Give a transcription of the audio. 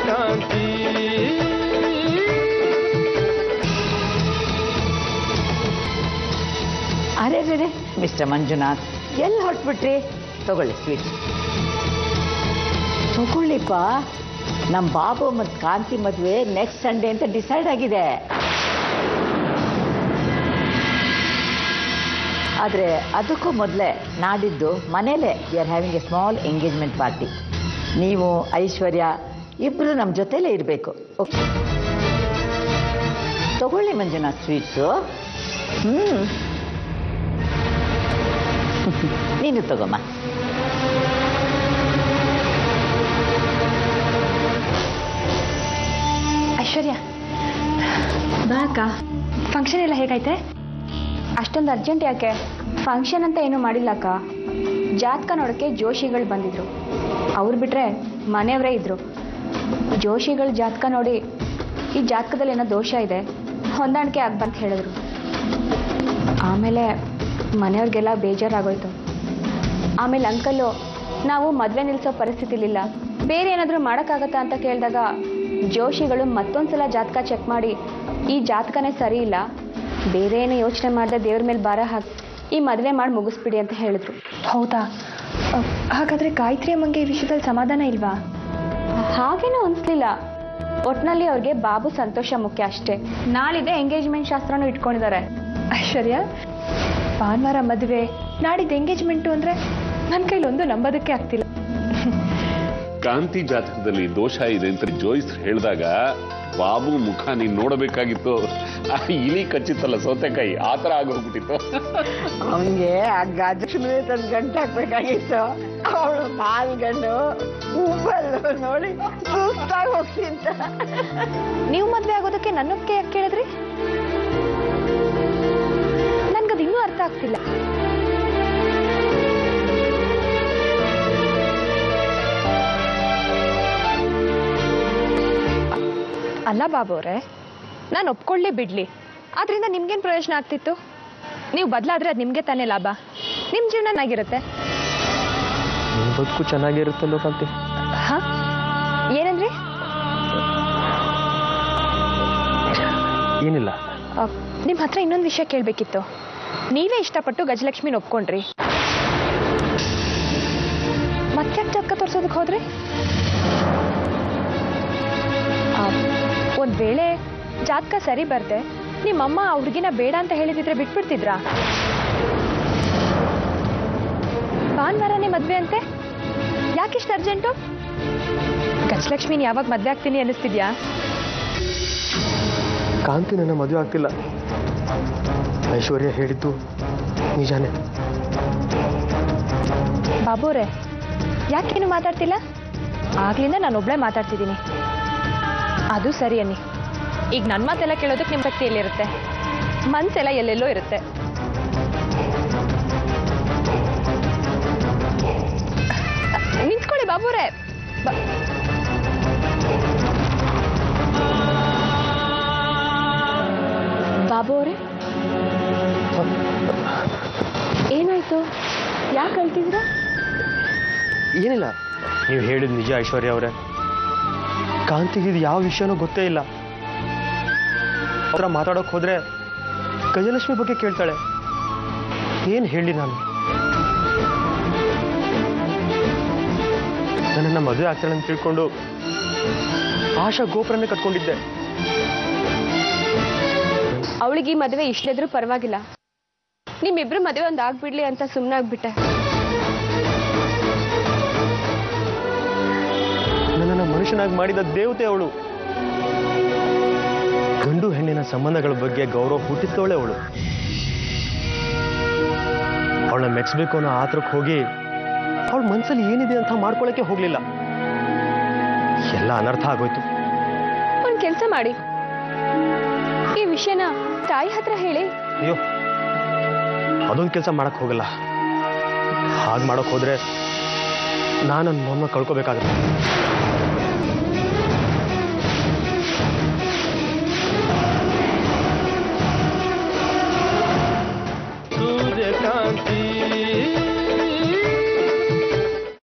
ಕಾಂತಿ ಅರೆ ರೇ ಮಿಸ್ಟರ್ ಮಂಜುನಾಥ್ ಎಲ್ಲಿ ಹೊಟ್ಬಿಟ್ರಿ ತಗೊಳ್ಳಿ ಸ್ವೀಟ್ ತಗೊಳ್ಳಿಪ್ಪ ನಮ್ಮ ಬಾಬು ಮತ್ತು ಕಾಂತಿ ಮದುವೆ ನೆಕ್ಸ್ಟ್ ಸಂಡೇ ಅಂತ ಡಿಸೈಡ್ ಆಗಿದೆ ಆದರೆ ಅದಕ್ಕೂ ಮೊದಲೇ ನಾಡಿದ್ದು ಮನೇಲೆ we are having a small engagement party ನೀವು ಐಶ್ವರ್ಯ ಇಬ್ಬರು ನಮ್ಮ ಜೊತೆಲೇ ಇರಬೇಕು ಓಕೆ ತಗೊಳ್ಳಿ ಮಂಜುನಾಥ್ ಸ್ವೀಟ್ಸು ಹ್ಞೂ ನೀನು ತಗೊಮ್ಮ ಐಶ್ವರ್ಯ ಬಾ ಅಕ್ಕ ಫಂಕ್ಷನ್ ಎಲ್ಲ ಹೇಗೈತೆ ಅಷ್ಟೊಂದು ಅರ್ಜೆಂಟ್ ಯಾಕೆ ಫಂಕ್ಷನ್ ಅಂತ ಏನೂ ಮಾಡಿಲ್ಲ ಅಕ್ಕ ಜಾತಕ ನೋಡೋಕ್ಕೆ ಜೋಶಿಗಳು ಬಂದಿದ್ರು ಅವ್ರು ಬಿಟ್ರೆ ಮನೆಯವರೇ ಇದ್ರು ಜೋಶಿಗಳ ಜಾತಕ ನೋಡಿ ಈ ಜಾತಕದಲ್ಲಿ ಏನೋ ದೋಷ ಇದೆ ಹೊಂದಾಣಿಕೆ ಆಗ್ಬಂತ ಹೇಳಿದ್ರು ಆಮೇಲೆ ಮನೆಯವ್ರಿಗೆಲ್ಲ ಬೇಜಾರಾಗೋಯ್ತು ಆಮೇಲೆ ಅಂಕಲ್ಲು ನಾವು ಮದುವೆ ನಿಲ್ಲಿಸೋ ಪರಿಸ್ಥಿತಿಲಿಲ್ಲ ಬೇರೆ ಏನಾದರೂ ಮಾಡೋಕ್ಕಾಗತ್ತಾ ಅಂತ ಕೇಳಿದಾಗ ಜೋಶಿಗಳು ಮತ್ತೊಂದ್ಸಲ ಜಾತಕ ಚೆಕ್ ಮಾಡಿ ಈ ಜಾತಕನೇ ಸರಿ ಇಲ್ಲ ಬೇರೆ ಏನು ಯೋಚನೆ ಮಾಡದೆ ದೇವ್ರ ಮೇಲೆ ಭಾರ ಹಾಕಿ ಈ ಮದುವೆ ಮಾಡಿ ಮುಗಿಸ್ಬಿಡಿ ಅಂತ ಹೇಳಿದ್ರು ಹೌದಾ ಹಾಗಾದ್ರೆ ಗಾಯತ್ರಿ ಅಮ್ಮಂಗೆ ಈ ವಿಷಯದಲ್ಲಿ ಸಮಾಧಾನ ಇಲ್ವಾ ಹಾಗೇನೂ ಅನಿಸ್ಲಿಲ್ಲ ಒಟ್ನಲ್ಲಿ ಅವ್ರಿಗೆ ಬಾಬು ಸಂತೋಷ ಮುಖ್ಯ ಅಷ್ಟೇ ನಾಳಿದೆ ಎಂಗೇಜ್ಮೆಂಟ್ ಶಾಸ್ತ್ರನೂ ಇಟ್ಕೊಂಡಿದ್ದಾರೆ ಐಶ್ವರ್ಯ ಭಾನುವಾರ ಮದುವೆ ನಾಡಿದ್ದು ಎಂಗೇಜ್ಮೆಂಟು ಅಂದ್ರೆ ನನ್ನ ಕೈಲಿ ಒಂದು ನಂಬೋದಕ್ಕೆ ಆಗ್ತಿಲ್ಲ ಕಾಂತಿ ಜಾತಕದಲ್ಲಿ ದೋಷ ಇದೆ ಅಂತ ಜೋಯಿಸ್ ಹೇಳಿದಾಗ ಬಾಬು ಮುಖ ನೀನ್ ನೋಡಬೇಕಾಗಿತ್ತು ಆ ಇಲಿ ಕಚ್ಚಿತ್ತಲ್ಲ ಸೌತೆಕಾಯಿ ಆ ಥರ ಆಗೋಗ್ಬಿಟ್ಟಿತ್ತು ಅವನಿಗೆ ಆ ಗಜಲಕ್ಷ್ಮಿ ತಂದು ಗಂಟು ಹಾಕ್ಬೇಕಾಗಿತ್ತು ಅವಳು ಮಾಲ್ಗಂಡು ಹೂವಲ್ಲು ನೋಡಿ ಸುಸ್ತಾಗಿ ಹೋಗ್ತಿಂತ ನೀವು ಮದುವೆ ಆಗೋದಕ್ಕೆ ನನ್ನೊಪ್ಪಿಗೆ ಯಾಕೆ ಕೇಳಿದ್ರಿ ನನ್ಗದು ಇನ್ನೂ ಅರ್ಥ ಆಗ್ತಿಲ್ಲ ಅಲ್ಲ ಬಾಬು ಅವರೇ ನಾನು ಒಪ್ಕೊಳ್ಳಿ ಬಿಡ್ಲಿ ಆದ್ರಿಂದ ನಿಮ್ಗೇನು ಪ್ರಯೋಜನ ಆಗ್ತಿತ್ತು ನೀವು ಬದಲಾದ್ರೆ ಅದು ನಿಮಗೆ ತಾನೇ ಲಾಭ ನಿಮ್ಮ ಜೀವನ ಚೆನ್ನಾಗಿರುತ್ತೆ ನಿನ್ ಬದುಕು ಚೆನ್ನಾಗಿರುತ್ತಲ್ಲೋ ಕಾಂತಿ ಹಾ ಏನಂದ್ರಿ ಏನಿಲ್ಲ ನಿಮ್ಮ ಹತ್ರ ಇನ್ನೊಂದು ವಿಷಯ ಕೇಳಬೇಕಿತ್ತು ನೀವೇ ಇಷ್ಟಪಟ್ಟು ಗಜಲಕ್ಷ್ಮಿನ ಒಪ್ಕೊಂಡ್ರಿ ಮತ್ತೆ ಜಾತಕ ತೋರ್ಸೋದಕ್ಕೆ ಹೋದ್ರಿ ಒಂದು ವೇಳೆ ಜಾತಕ ಸರಿ ಬರ್ದೆ ನಿಮ್ಮಮ್ಮ ಆ ಹುಡುಗಿನ ಬೇಡ ಅಂತ ಹೇಳಿದಿದ್ರೆ ಬಿಟ್ಬಿಡ್ತಿದ್ರಾ ಭಾನುವಾರನೇ ಮದ್ವೆ ಅಂತೆ ಯಾಕಿಷ್ಟು ಅರ್ಜೆಂಟು ಗಜಲಕ್ಷ್ಮಿನ ಯಾವಾಗ ಮದ್ವೆ ಆಗ್ತೀನಿ ಅನ್ನಿಸ್ತಿದ್ಯಾ ಕಾಂತಿ ನನ್ನ ಮದುವೆ ಆಗ್ತಿಲ್ಲ ಐಶ್ವರ್ಯ ಹೇಳಿದ್ದು ನಿಜಾನೇ ಬಾಬುರೇ ಯಾಕೇನು ಮಾತಾಡ್ತಿಲ್ಲ ಆಗ್ಲಿಂದ ನಾನು ಒಬ್ಳೆ ಮಾತಾಡ್ತಿದ್ದೀನಿ ಅದು ಸರಿ ಅನ್ನಿ ಈಗ ನನ್ನ ಮಾತೆಲ್ಲ ಕೇಳೋದಕ್ಕೆ ನಿಮ್ಮ ಶಕ್ತಿ ಎಲ್ಲಿರುತ್ತೆ ಮನ್ಸೆಲ್ಲ ಎಲ್ಲೆಲ್ಲೋ ಇರುತ್ತೆ ನಿಂತ್ಕೊಳ್ಳಿ ಬಾಬುರೇ ಬ- ಬಾಬು ಅವರೇ ಏನಾಯ್ತು ಯಾಕೆ ಅಳ್ತಿದ್ರ ಏನಿಲ್ಲ ನೀವು ಹೇಳಿದ ನಿಜ ಐಶ್ವರ್ಯ ಅವರೇ ಕಾಂತಿಗೆ ಇದು ಯಾವ ವಿಷಯನೂ ಗೊತ್ತೇ ಇಲ್ಲ ಅವ್ರ ಮಾತಾಡೋಕೆ ಹೋದ್ರೆ ಗಜಲಕ್ಷ್ಮಿ ಬಗ್ಗೆ ಕೇಳ್ತಾಳೆ ಏನು ಹೇಳಿ ನಾನು ನನ್ನನ್ನು ಮದುವೆ ಆಗ್ತಾಳೆ ಅಂತ ತಿಳ್ಕೊಂಡು ಆಶಾ ಗೋಪುರನೇ ಕಟ್ಕೊಂಡಿದ್ದೆ ಅವಳಿಗೆ ಈ ಮದುವೆ ಇಷ್ಟೆದ್ರು ಪರವಾಗಿಲ್ಲ ನಿಮ್ಮಿಬ್ರು ಮದುವೆ ಒಂದು ಆಗ್ಬಿಡ್ಲಿ ಅಂತ ಸುಮ್ಮನಾಗ್ಬಿಟ್ಟೆ ನನ್ನನ್ನು ಮನುಷ್ಯನಾಗಿ ಮಾಡಿದ ದೇವತೆ ಅವಳು ಗಂಡು ಹೆಣ್ಣಿನ ಸಂಬಂಧಗಳ ಬಗ್ಗೆ ಗೌರವ ಹುಟ್ಟಿಸ್ತವಳೆ ಅವಳು ಅವಳನ್ನ ಮೆಚ್ಚಬೇಕು ಅನ್ನೋ ಆತ್ರಕ್ಕೆ ಹೋಗಿ ಅವಳ ಮನ್ಸಲ್ಲಿ ಏನಿದೆ ಅಂತ ಮಾಡ್ಕೊಳಕ್ಕೆ ಹೋಗ್ಲಿಲ್ಲ ಎಲ್ಲ ಅನರ್ಥ ಆಗೋಯ್ತು ಒಂದು ಕೆಲಸ ಮಾಡಿ ಈ ವಿಷಯನ ತಾಯಿ ಹತ್ರ ಹೇಳಿ ಅಯ್ಯೋ ಅದೊಂದು ಕೆಲಸ ಮಾಡಕ್ ಹೋಗಲ್ಲ ಹಾಗೆ ಮಾಡಕ್ ಹೋದ್ರೆ ನಾನು ನನ್ನ ಮೊಮ್ಮನ ಕಳ್ಕೊಬೇಕಾಗುತ್ತೆ